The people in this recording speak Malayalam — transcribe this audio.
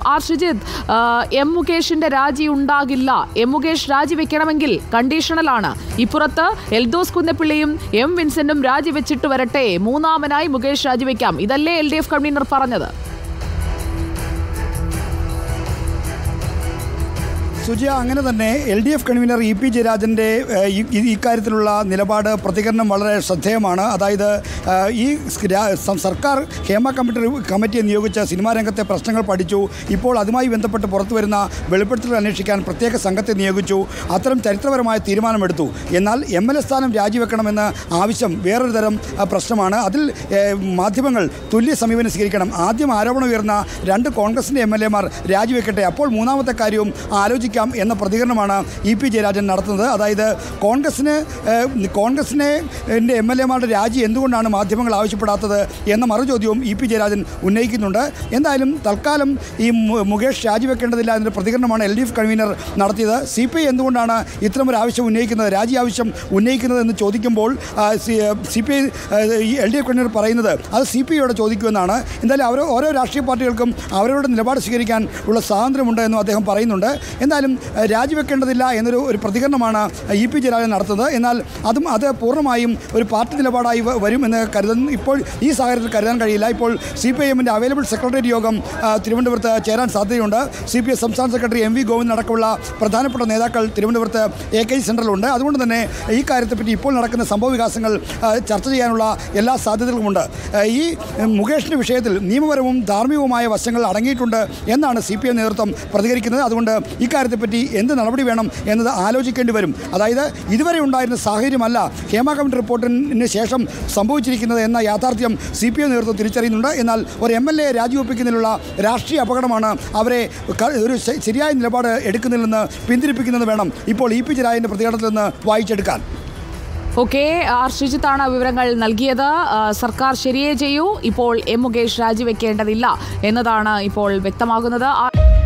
ആർ ഷിജിത് ആ, എം മുകേഷിന്റെ രാജി ഉണ്ടാകില്ല എം മുകേഷ് രാജിവെക്കണമെങ്കിൽ കണ്ടീഷണലാണ് ഇപ്പുറത്ത് എൽദോസ് കുന്നപ്പിള്ളിയും എം വിൻസെന്റും രാജിവെച്ചിട്ട് വരട്ടെ മൂന്നാമനായി മുകേഷ് രാജിവെക്കാം ഇതല്ലേ എൽ ഡി എഫ് കൺവീനർ പറഞ്ഞത് സുജിയ അങ്ങനെ തന്നെ L D F convener E P ജയരാജൻ്റെ ഏഹ്, ഈ- ഈ- ഇക്കാര്യത്തിലുള്ള നിലപാട് പ്രതികരണം വളരെ ശ്രദ്ധേയമാണ് അതായത് ഏഹ്, ഈ സ് രാ- സം- സർക്കാർ ഹേമ കമ്മിറ്റി കമ്മിറ്റിയെ നിയോഗിച്ച സിനിമാ രംഗത്തെ പ്രശ്നങ്ങൾ പഠിച്ചു ഇപ്പോൾ അതുമായി ബന്ധപ്പെട്ട് പുറത്തു വരുന്ന വെളിപ്പെടുത്തലുകൾ അന്വേഷിക്കാൻ പ്രത്യേക സംഘത്തെ നിയോഗിച്ചു അത്തരം ചരിത്രപരമായ തീരുമാനമെടുത്തു എന്നാൽ എം എൽ എ സ്ഥാനം രാജിവെക്കണമെന്ന ആവശ്യം വേറൊരു തരം ആ, പ്രശ്നമാണ് അതിൽ ഏഹ്, മാധ്യമങ്ങൾ തുല്യ സമീപനം സ്വീകരിക്കണം ആദ്യം ആരോപണം ഉയർന്ന രണ്ട് കോൺഗ്രസിൻ്റെ എം എൽ എമാർ രാജിവെക്കട്ടെ അപ്പോൾ മൂന്നാമത്തെ കാര്യവും ആലോചിക്കാം എന്ന പ്രതികരണമാണ് ഇ പി ജയരാജൻ നടത്തുന്നത് അതായത് കോൺഗ്രസിന് ഏഹ്, കോൺഗ്രസിനെ എൻ്റെ എം എൽ എമാരുടെ രാജി എന്തുകൊണ്ടാണ് മാധ്യമങ്ങൾ ആവശ്യപ്പെടാത്തത് എന്ന മറുചോദ്യവും ഇ പി ജയരാജൻ ഉന്നയിക്കുന്നുണ്ട് എന്തായാലും തൽക്കാലം ഈ മു- മുകേഷ് രാജിവെക്കേണ്ടതില്ല എന്നൊരു പ്രതികരണമാണ് എൽ ഡി എഫ് കൺവീനർ നടത്തിയത് സി പി ഐ എന്തുകൊണ്ടാണ് ഇത്തരമൊരു ആവശ്യം ഉന്നയിക്കുന്നത് രാജി ആവശ്യം ഉന്നയിക്കുന്നത് എന്ന് ചോദിക്കുമ്പോൾ C P I L D F convener പറയുന്നത് അത് സി പി ഐയോട് ചോദിക്കുമെന്നാണ് എന്തായാലും അവർ ഓരോ രാഷ്ട്രീയ പാർട്ടികൾക്കും അവരവരുടെ നിലപാട് സ്വീകരിക്കാൻ ഉള്ള സ്വാതന്ത്ര്യമുണ്ട് എന്നും അദ്ദേഹം പറയുന്നുണ്ട് എന്തായാലും ഏഹ്, രാജിവെക്കേണ്ടതില്ല എന്നൊരു ഒരു പ്രതികരണമാണ് ഇ പി ജയരാജൻ നടത്തുന്നത് എന്നാൽ അതും അത് പൂർണ്ണമായും ഒരു പാർട്ടി നിലപാടായി വ- വരും എന്ന് കരുതുന്നു ഇപ്പോൾ ഈ സാഹചര്യത്തിൽ കരുതാൻ കഴിയില്ല ഇപ്പോൾ സി പി ഐ എമ്മിൻ്റെ അവൈലബിൾ സെക്രട്ടേറിയറ്റ് യോഗം ആ, തിരുവനന്തപുരത്ത് ചേരാൻ സാധ്യതയുണ്ട് സി പി ഐ സംസ്ഥാന സെക്രട്ടറി എം വി ഗോവിന്ദ് അടക്കമുള്ള പ്രധാനപ്പെട്ട നേതാക്കൾ തിരുവനന്തപുരത്ത് എ കെ ജി സെൻറ്ററിലുണ്ട് അതുകൊണ്ട് തന്നെ ഈ കാര്യത്തെപ്പറ്റി ഇപ്പോൾ നടക്കുന്ന സംഭവ വികാസങ്ങൾ ആ, ചർച്ച ചെയ്യാനുള്ള എല്ലാ സാധ്യതകളുമുണ്ട് ആ, ഈ ഉം, മുകേഷിൻ്റെ വിഷയത്തിൽ നിയമപരവും ധാർമ്മികവുമായ വശങ്ങൾ അടങ്ങിയിട്ടുണ്ട് എന്നാണ് സി പി എം നേതൃത്വം പ്രതികരിക്കുന്നത് അതുകൊണ്ട് ഇക്കാര്യത്തെപ്പറ്റി എന്ത് നടപടി വേണം എന്നത് ആലോചിക്കേണ്ടി വരും അതായത് ഇതുവരെ ഉണ്ടായിരുന്ന സാഹചര്യമല്ല ഹേമ കമ്മിറ്റി റിപ്പോർട്ടിന് ശേഷം സംഭവിച്ചിരിക്കുന്നത് എന്ന യാഥാർത്ഥ്യം സി പി എം നേതൃത്വം തിരിച്ചറിയുന്നുണ്ട് എന്നാൽ ഒരു എം എൽ എ രാജിവെപ്പിക്കുന്നതിനുള്ള രാഷ്ട്രീയ അപകടമാണ് അവരെ ക- ഒരു ശ- ശരിയായ നിലപാട് എടുക്കുന്നതിൽ നിന്ന് പിന്തിരിപ്പിക്കുന്നത് വേണം ഇപ്പോൾ ഇ പി ജയരാജൻ്റെ പ്രതികരണത്തിൽ നിന്ന് വായിച്ചെടുക്കാൻ ഓക്കെ ആർ ശ്രീജിത്താണ് വിവരങ്ങൾ നൽകിയത് ആ, സർക്കാർ ശരിയേ ചെയ്യൂ ഇപ്പോൾ എം മുകേഷ് രാജിവെക്കേണ്ടതില്ല എന്നതാണ് ഇപ്പോൾ വ്യക്തമാകുന്നത് ആ-